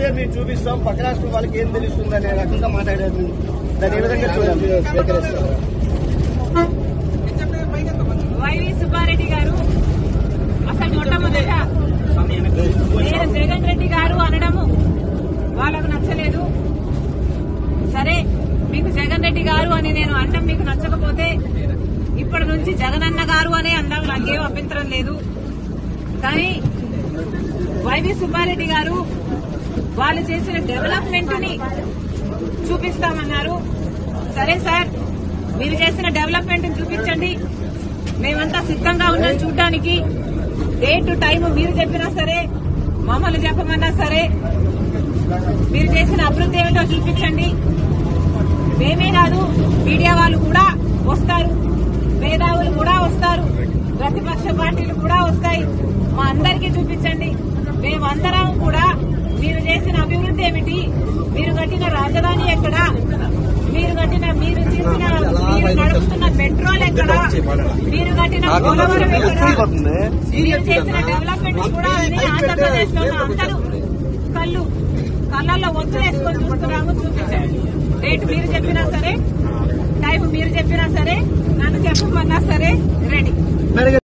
పేరు మేము చూపిస్తాం పక్క రాష్ట్రం వాళ్ళకి ఏం తెలుస్తుంది అనే రకంగా మాట్లాడారు దాన్ని ఏ విధంగా చూడాలి వైవి సుబ్బారెడ్డి గారు అసలు మొట్టమొదట నేను జగన్ రెడ్డి గారు అనడము వాళ్ళకు నచ్చలేదు సరే మీకు జగన్ రెడ్డి గారు అని నేను అనడం మీకు నచ్చకపోతే ఇప్పటి నుంచి జగనన్న గారు అనే అందాం నాకేం అభ్యంతరం లేదు కానీ వైవి సుబ్బారెడ్డి గారు వాళ్ళు చేసిన డెవలప్మెంట్ ని చూపిస్తామన్నారు సరే సార్ మీరు చేసిన డెవలప్మెంట్ చూపించండి మేమంతా సిద్ధంగా ఉన్నాం చూడడానికి డేట్ టైం మీరు చెప్పినా సరే మమ్మల్ని చెప్పమన్నా సరే మీరు చేసిన అభివృద్ధి ఏమిటో చూపించండి మేమే కాదు మీడియా వాళ్ళు కూడా వస్తారు మేధావులు కూడా వస్తారు ప్రతిపక్ష పార్టీలు కూడా వస్తాయి మా అందరికీ చూపించండి మేమందరం కూడా మీరు చేసిన అభివృద్ధి ఏమిటి మీరు కట్టిన రాజధాని ఎక్కడ మీరు కట్టిన మీరు చేసిన మీరు నడుపుతున్న పెట్రోల్ ఎక్కడ మీరు కట్టిన పోలవరం ఎక్కడ మీరు చేసిన డెవలప్మెంట్ కూడా అని ఆంధ్రప్రదేశ్ లో ఉన్న అందరూ కళ్ళు కళ్ళల్లో ఒత్తులు వేసుకొని చూస్తున్నాము చూపించండి రేటు మీరు చెప్పినా సరే టైం మీరు చెప్పినా సరే నన్ను చెప్పమన్నా సరే రెడీ